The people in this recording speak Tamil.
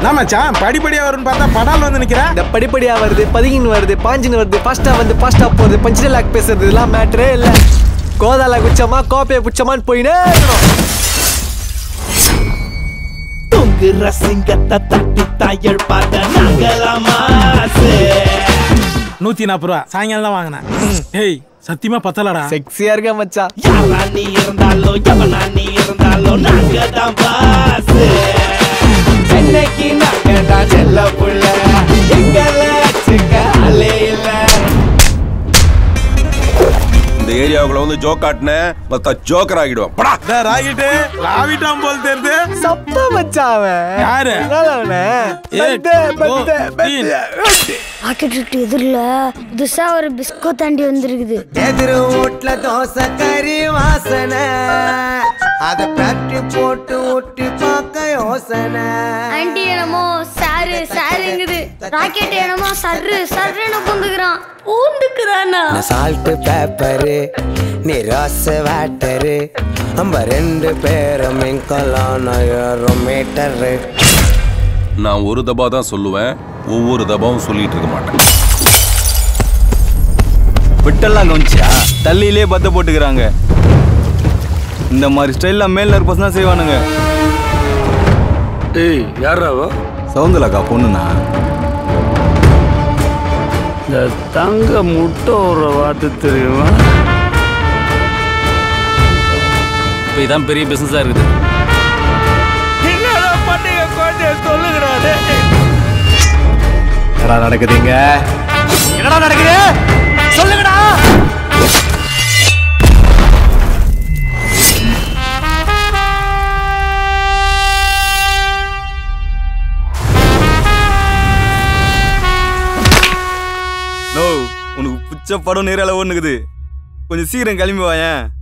என்ன மச்சான் படிப்படியா வரும்னு பார்த்தா படால் வந்து நிக்கிறேன் இந்த படிப்படியா வருது பதிகின்னு வருது பாஞ்சின்னு வருது ஃபாஸ்டா வந்து ஃபாஸ்டா போகுது பஞ்சு லாக் பேசுறது இதெல்லாம் மேட்டரே இல்ல கோதால குச்சமா கோப்பைய புச்சமான்னு போயினே இருக்கணும் தொங்குற சிங்கத்தை தட்டி தாயல் பார்த்த நாங்களாமாசு நூத்தி நாற்பது ரூபா சாயங்காலம் தான் வாங்கினேன் ஏய் சத்தியமா பத்தலடா செக்ஸியா இருக்க மச்சான் யாரா நீ இருந்தாலும் எவனா நீ இருந்தாலும் நாங்க தான் பாசு சென்னைக்கு நாங்க தான் செல்ல புள்ள எங்களை அச்சுக்க ஆளே இல்ல இந்த ஏரியாவுக்குள்ள வந்து ஜோக் காட்டினேன் மொத்த ஜோக்கர் ஆகிடுவான் படா டேய், ராகிட்டு ராவிட்டான் போல் தெரியுது சப்பா மச்சான் அவன் யாரு? என்னடா அவனு? ஏய், பத்து, ஓ, பத்து, டீன். பத்து. ராக்கெட் விட்டு எதிரில் புதுசா ஒரு பிஸ்கோ தாண்டி வந்திருக்குது எதிர் வீட்ல தோசை கறி வாசனை அத பற்றி போட்டு ஒட்டி பார்க்க யோசனை ஆண்டி என்னமோ சாரு சாருங்குது ராக்கெட் என்னமோ சர்ரு சர்ருன்னு பூந்துக்கிறான் பூந்துக்கிறானா சால்ட் பேப்பரு நீ ரோஸ் வாட்டரு நம்ம ரெண்டு பேரும் மிங்கலான மீட்டரு நான் ஒரு தபா தான் சொல்லுவேன் ஒவ்வொரு தபாவும் சொல்லிட்டு இருக்க மாட்டேன் விட்டெல்லாம் கவனிச்சியா தள்ளியிலே பத்த போட்டுக்கிறாங்க இந்த மாதிரி ஸ்டைல்லாம் மேல இருக்க பசங்க செய்வானுங்க ஏய் யாராவோ சவுந்தலாக்கா பொண்ணுண்ணா இந்த தங்க முட்டை ஒரு வார்த்தை தெரியுமா இப்போ இதான் பெரிய பிசினஸா இருக்குது என்னடா பண்ணீங்க கொஞ்சம் சொல்லுகிறாரு என்னடா நடக்குதுங்க என்னடா நடக்குது சொல்லுங்கடா நோ உனக்கு பிடிச்ச படம் நேரால ஒண்ணுக்குது கொஞ்சம் சீக்கிரம் கிளம்பி வாயேன்